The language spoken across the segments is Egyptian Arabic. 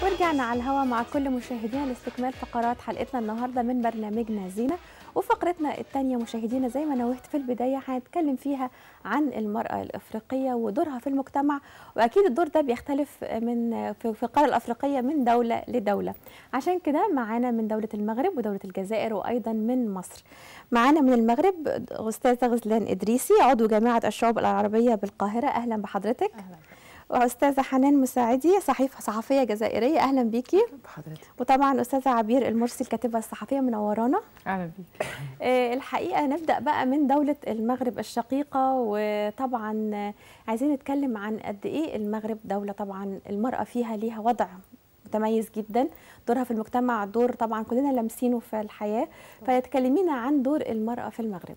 ورجعنا على الهوا مع كل مشاهدينا لاستكمال فقرات حلقتنا النهارده من برنامجنا زينه وفقرتنا الثانيه مشاهدينا زي ما نوهت في البدايه هنتكلم فيها عن المراه الافريقيه ودورها في المجتمع واكيد الدور ده بيختلف من في في القاره الافريقيه من دوله لدوله عشان كده معانا من دوله المغرب ودوله الجزائر وايضا من مصر معانا من المغرب استاذه غزلان ادريسي عضو جامعه الشعوب العربيه بالقاهره اهلا بحضرتك اهلا واستاذه حنان مساعدي صحيفه صحفيه جزائريه اهلا بيكي بحضرتك وطبعا استاذه عبير المرسي الكاتبه الصحفيه منورانا اهلا بيك آه، الحقيقه نبدا بقى من دوله المغرب الشقيقه وطبعا آه، عايزين نتكلم عن قد ايه المغرب دوله طبعا المراه فيها ليها وضع متميز جدا دورها في المجتمع دور طبعا كلنا لامسينه في الحياه فتكلمينا عن دور المراه في المغرب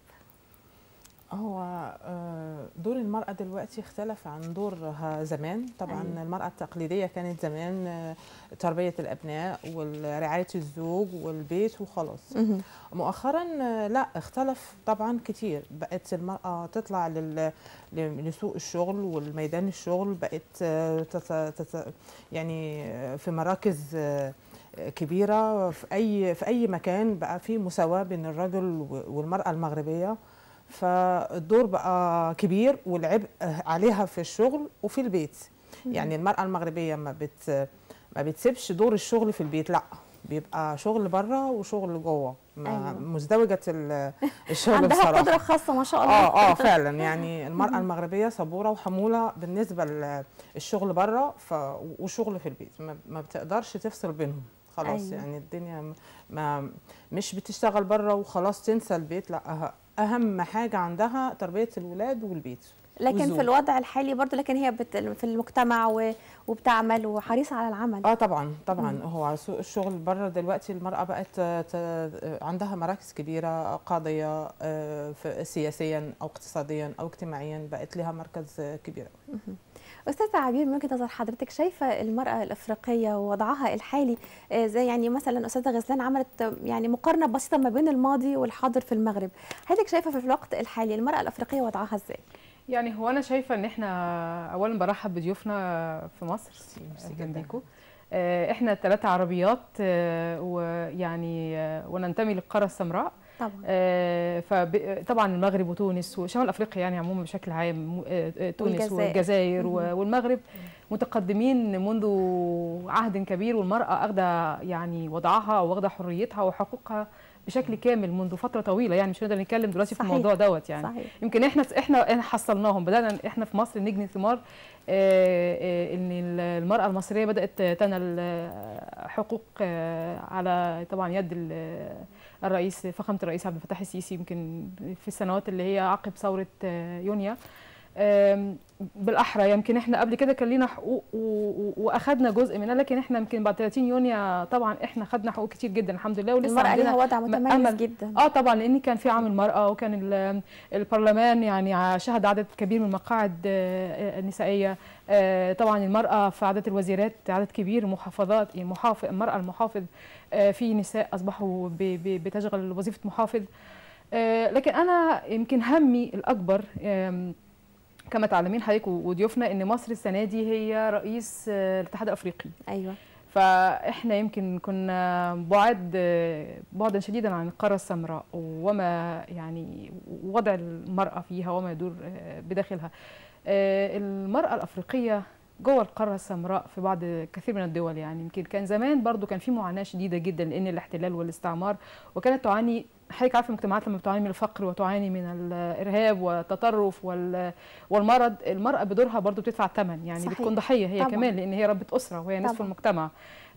هو آه، دور المرأة دلوقتي اختلف عن دورها زمان طبعا أيوة. أيوة. المرأة التقليدية كانت زمان آه، تربية الأبناء ورعاية الزوج والبيت وخلاص مهم. مؤخرا آه، لا اختلف طبعا كتير بقت المرأة تطلع لل... ل- لسوق الشغل والميدان الشغل بقت آه، تت... تت... يعني آه، في مراكز آه، كبيرة في أي في أي مكان بقى في مساواة بين الرجل و- والمرأة المغربية فالدور بقى كبير والعبء عليها في الشغل وفي البيت يعني المرأة المغربية ما بت ما بتسيبش دور الشغل في البيت لا بيبقى شغل بره وشغل جوه ما أيوة. مزدوجة ال- الشغل عندها بصراحة قدره خاصه ما شاء الله اه اه فعلا يعني المرأة المغربية صبورة وحمولة بالنسبة للشغل بره ف وشغل في البيت ما, ما بتقدرش تفصل بينهم خلاص أيوة. أيوة. يعني الدنيا م- ما مش بتشتغل بره وخلاص تنسى البيت لا أه- اهم حاجة عندها تربية الولاد والبيت لكن والزوج. في الوضع الحالي برضو لكن هي بت... في المجتمع و... وبتعمل وحريصة على العمل اه طبعا طبعا هو على سوق الشغل بره دلوقتي المراه بقت آه، ت- عندها مراكز كبيره قاضيه آه، في- سياسيا او اقتصاديا او اجتماعيا بقت لها مركز آه، كبير أستاذة عبير من وجهة نظر حضرتك شايفة المرأة الأفريقية ووضعها الحالي آه، زي يعني مثلا أستاذة غزلان عملت آه، يعني مقارنة بسيطة ما بين الماضي والحاضر في المغرب حضرتك شايفة في الوقت الحالي المرأة الأفريقية وضعها إزاي؟ يعني هو انا شايفه ان احنا اولا برحب بضيوفنا في مصر ميرسي اهلا جداً. بيكم آه، احنا ثلاثه عربيات آه، ويعني آه، وننتمي للقاره السمراء طبعا فطبعا المغرب وتونس وشمال افريقيا يعني عموما بشكل عام آه، آه، تونس والجزائر. والجزائر مهم. و- والمغرب متقدمين منذ عهد كبير والمراه اخذه يعني وضعها واخذه حريتها وحقوقها بشكل كامل منذ فتره طويله يعني مش هنقدر نتكلم دلوقتي في صحيح. الموضوع دوت يعني صحيح يمكن احنا احنا احنا حصلناهم بدانا احنا في مصر نجني ثمار آه، آه، ان المراه المصريه بدات تنال آه، حقوق آه، على طبعا يد ال- الرئيس فخامه الرئيس عبد الفتاح السيسي يمكن في السنوات اللي هي عقب ثوره آه، يونيو آم، بالاحرى يمكن احنا قبل كده كان لينا حقوق و- و- واخدنا جزء منها لكن احنا يمكن بعد 30 يونيو طبعا احنا خدنا حقوق كتير جدا الحمد لله ولسه المرأة عندنا ليها وضع متميز أمل. جدا اه طبعا لان كان في عامل المراه وكان ال- البرلمان يعني شهد عدد كبير من المقاعد آه، النسائيه آه، طبعا المراه في عدد الوزيرات عدد كبير محافظات يعني محافظ المراه المحافظ آه، في نساء اصبحوا ب- ب- بتشغل وظيفه محافظ آه، لكن انا يمكن همي الاكبر آم، كما تعلمين حضرتك وضيوفنا ان مصر السنه دي هي رئيس آه، الاتحاد الافريقي أيوة فاحنا يمكن كنا بعاد بعدا شديدا عن القاره السمراء وما يعني وضع المراه فيها وما يدور بداخلها آه، المراه الافريقيه جوه القاره السمراء في بعض كثير من الدول يعني يمكن كان زمان برضو كان في معاناه شديده جدا لان الاحتلال والاستعمار وكانت تعاني حضرتك عارفه المجتمعات لما بتعاني من الفقر وتعاني من الارهاب والتطرف وال- والمرض المراه بدورها برضو بتدفع الثمن يعني صحيح. بتكون ضحيه هي طبعاً. كمان لان هي ربة اسره وهي نصف طبعاً. المجتمع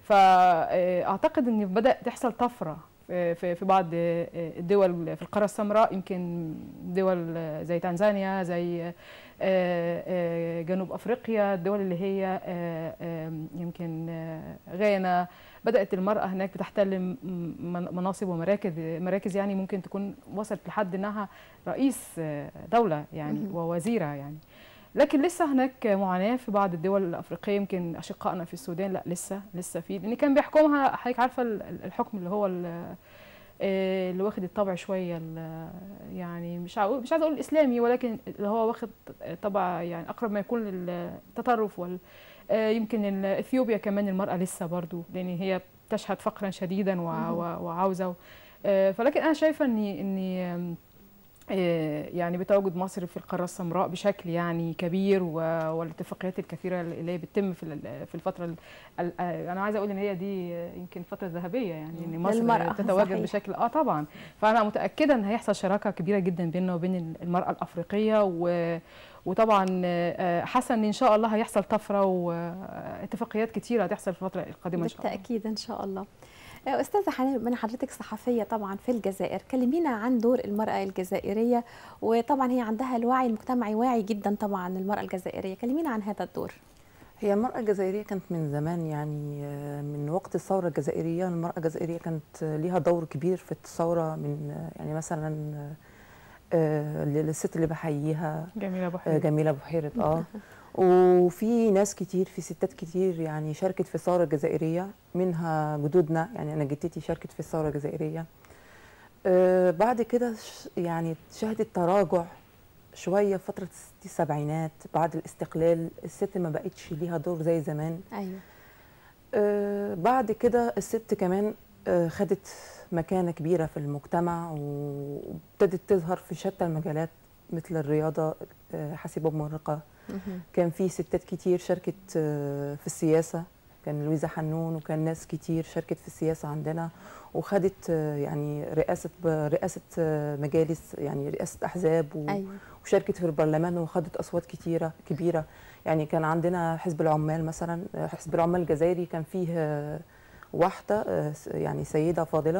فاعتقد ان بدا تحصل طفره في في في بعض الدول في القاره السمراء يمكن دول زي تنزانيا زي آه، آه، جنوب افريقيا الدول اللي هي آه، آه، يمكن آه، غانا بدات المراه هناك بتحتل م- من- مناصب ومراكز مراكز يعني ممكن تكون وصلت لحد انها رئيس آه، دوله يعني مهم. ووزيره يعني لكن لسه هناك معاناه في بعض الدول الافريقيه يمكن اشقائنا في السودان لا لسه لسه في لان كان بيحكمها حضرتك عارفه ال- الحكم اللي هو ال- آه، اللي واخد الطبع شويه ال- يعني مش عاو- مش عايزه اقول الاسلامي ولكن اللي هو واخد طبع يعني اقرب ما يكون للتطرف وال آه، يمكن ال- اثيوبيا كمان المراه لسه برضو لان هي تشهد فقرا شديدا و- مهم. و- وعاوزه آه، فلكن انا شايفه اني اني آم، آه، يعني بتواجد مصر في القاره السمراء بشكل يعني كبير و- والاتفاقيات الكثيره اللي هي بتتم في ال- في الفتره ال- ال- آه، انا عايزه اقول ان هي دي آه، يمكن فتره ذهبيه يعني ان مصر للمرأة، تتواجد صحيح. بشكل اه طبعا فانا متاكده ان هيحصل شراكه كبيره جدا بيننا وبين المراه الافريقيه و وطبعا آه، حاسه ان ان شاء الله هيحصل طفره واتفاقيات كتيره هتحصل في الفتره القادمه ان شاء الله بالتاكيد ان شاء الله آه، استاذه حنان من حضرتك صحفيه طبعا في الجزائر كلمينا عن دور المراه الجزائريه وطبعا هي عندها الوعي المجتمعي واعي جدا طبعا المراه الجزائريه كلمينا عن هذا الدور هي المرأة الجزائرية كانت من زمان يعني آه، من وقت الثورة الجزائرية المرأة الجزائرية كانت آه، ليها دور كبير في الثورة من آه، يعني مثلا آه، آه، للست اللي بحييها جميله ابو آه، حميد جميلة بحيرة اه وفي ناس كتير في ستات كتير يعني شاركت في الثورة الجزائرية منها جدودنا يعني أنا جدتي شاركت في الثورة الجزائرية آه، بعد كده ش- يعني شهدت تراجع شوية في فترة الست- السبعينات بعد الاستقلال الست ما بقتش ليها دور زي زمان ايوه آه، بعد كده الست كمان آه، خدت مكانة كبيرة في المجتمع وابتدت تظهر في شتى المجالات مثل الرياضة آه، حاسبة بمرقة مهم. كان في ستات كتير شاركت آه، في السياسة كان لويزا حنون وكان ناس كتير شاركت في السياسة عندنا وخدت آه، يعني رئاسة رئاسة آه، مجالس يعني رئاسة أحزاب و- ايوه وشاركت في البرلمان وخدت اصوات كتيره كبيره يعني كان عندنا حزب العمال مثلا حزب العمال الجزائري كان فيه آه، واحده آه، س- يعني سيده فاضله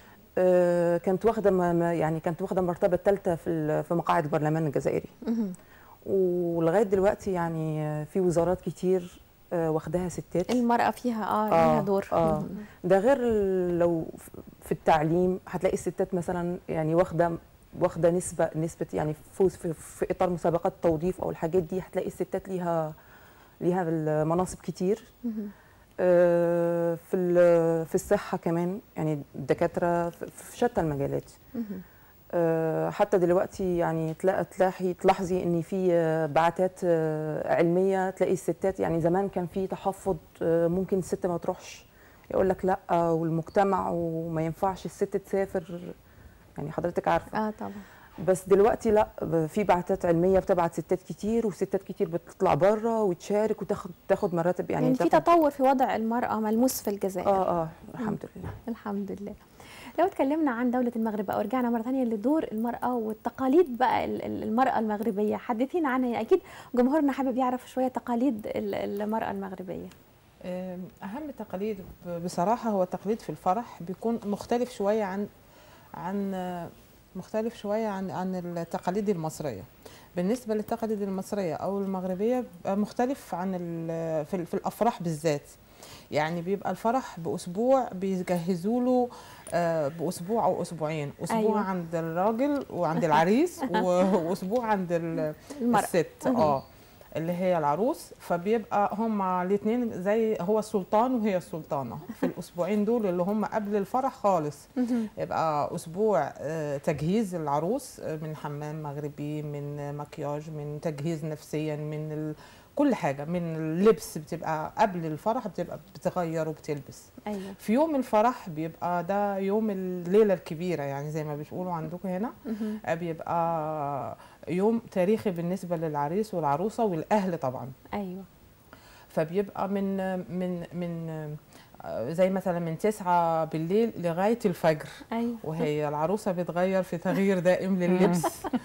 آه، كانت واخده ما- ما- يعني كانت واخده المرتبه الثالثه في ال- في مقاعد البرلمان الجزائري مهم. ولغايه دلوقتي يعني آه، في وزارات كتير آه، واخداها ستات المراه فيها اه آه، ليها دور آه. مهم. ده غير لو في التعليم هتلاقي الستات مثلا يعني واخده واخده نسبه نسبه يعني فوز في, في اطار مسابقات التوظيف او الحاجات دي هتلاقي الستات ليها ليها المناصب كتير مهم. آه، في ال- في الصحه كمان يعني الدكاتره في في شتى المجالات مهم. آه، حتى دلوقتي يعني تلاقي تلاحي تلاحظي ان في آه، بعثات آه، علميه تلاقي الستات يعني زمان كان في تحفظ آه، ممكن الست ما تروحش يقول لك لا والمجتمع وما ينفعش الست تسافر يعني حضرتك عارفه اه طبعا بس دلوقتي لا ب- في بعثات علميه بتبعت ستات كتير وستات كتير بتطلع بره وتشارك وتاخد تاخد مراتب يعني, يعني في تاخد تطور في وضع المراه ملموس في الجزائر اه اه الحمد لله الحمد لله لو اتكلمنا عن دولة المغرب بقى ورجعنا مرة ثانية لدور المرأة والتقاليد بقى ال- ال- المرأة المغربية حدثينا عنها يعني أكيد جمهورنا حابب يعرف شوية تقاليد ال- المرأة المغربية آم، اهم تقاليد ب- بصراحه هو التقليد في الفرح بيكون مختلف شويه عن عن آه، مختلف شويه عن عن التقاليد المصريه بالنسبه للتقاليد المصريه او المغربيه بيبقى مختلف عن ال- في, ال- في الافراح بالذات يعني بيبقى الفرح باسبوع بيجهزوا له آه، باسبوع او اسبوعين اسبوع أيوة. أيوة. عند الراجل وعند العريس و- واسبوع عند ال- المرأة الست مهم. اه اللي هي العروس فبيبقى هما الاثنين زي هو السلطان وهي السلطانه في الاسبوعين دول اللي هم قبل الفرح خالص مهم. يبقى اسبوع آه، تجهيز العروس آه، من حمام مغربي من آه، مكياج من تجهيز نفسيا من ال... كل حاجه من اللبس بتبقى قبل الفرح بتبقى بتغير وبتلبس أيوة في يوم الفرح بيبقى ده يوم الليله الكبيره يعني زي ما بتقولوا عندكم هنا مهم. آه، بيبقى يوم تاريخي بالنسبه للعريس والعروسه والاهل طبعا أيوة فبيبقى من من من آه، زي مثلا من تسعة بالليل لغاية الفجر أيوة وهي العروسة بتغير في تغيير دائم لللبس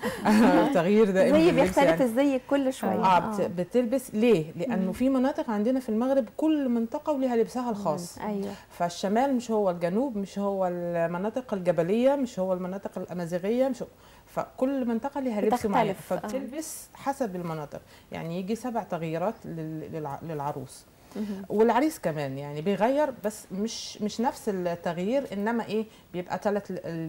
تغيير دائم زي لللبس بيختلف يعني الزي كل شوية اه بت- بتلبس ليه؟ لأنه مم. في مناطق عندنا في المغرب كل منطقة ولها لبسها الخاص أيوة فالشمال مش هو الجنوب مش هو المناطق الجبلية مش هو المناطق الأمازيغية مش هو فكل منطقة لها لبس معين بتختلف، آه. فبتلبس حسب المناطق يعني يجي سبع تغييرات لل- للع- للعروس مهم. والعريس كمان يعني بيغير بس مش مش نفس التغيير انما ايه بيبقى ثلاث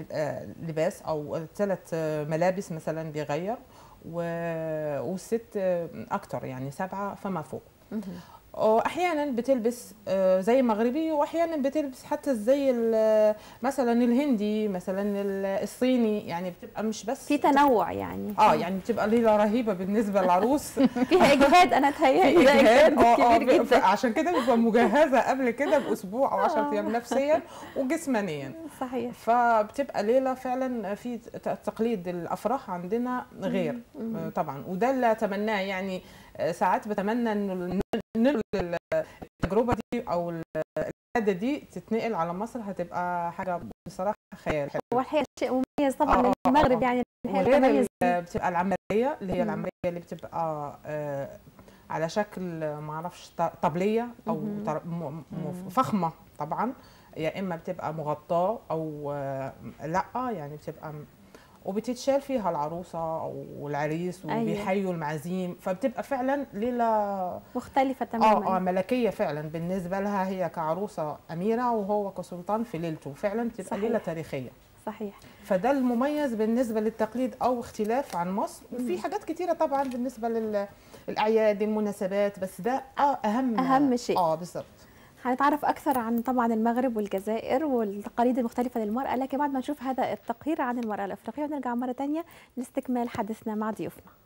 لباس او ثلاث ملابس مثلا بيغير و- والست آه، اكتر يعني سبعه فما فوق مهم. واحيانا بتلبس آه، زي مغربي واحيانا بتلبس حتى الزي ال- مثلا الهندي مثلا ال- الصيني يعني بتبقى مش بس في تنوع يعني اه يعني بتبقى ليله رهيبه بالنسبه للعروس فيها اجهاد انا تهيألي في ده إجهاد، اجهاد اه اه كبير ب- جدا عشان كده بتبقى مجهزه قبل كده باسبوع او 10 آه. ايام نفسيا وجسمانيا صحيح فبتبقى ليله فعلا في ت- تقليد الافراح عندنا غير مم. آه، طبعا وده اللي اتمناه يعني آه، ساعات بتمنى انه ننقل التجربه دي او العاده دي تتنقل على مصر هتبقى حاجه بصراحه خيال حلو هو الحقيقه شيء مميز آه، طبعا آه، آه، المغرب آه. يعني الحقيقه وغير متميز ال- بتبقى العمليه اللي هي مم. العمليه اللي بتبقى آه، على شكل ما اعرفش ط- طبليه او مهم. طر- م- م- مم. فخمه طبعا يا اما بتبقى مغطاه او آه، لا يعني بتبقى م- وبتتشال فيها العروسه او العريس أيوة. وبيحيوا المعازيم فبتبقى فعلا ليله مختلفه اه اه تماما ملكيه فعلا بالنسبه لها هي كعروسه اميره وهو كسلطان في ليلته فعلا بتبقى صحيح. ليله تاريخيه صحيح فده المميز بالنسبه للتقليد او اختلاف عن مصر مم. في حاجات كتيره طبعا بالنسبه للاعياد المناسبات بس ده اه اهم أهم شيء. اه بالظبط هنتعرف اكثر عن طبعا المغرب والجزائر والتقاليد المختلفه للمراه لكن بعد ما نشوف هذا التقرير عن المراه الافريقيه ونرجع مره تانية لاستكمال حديثنا مع ضيوفنا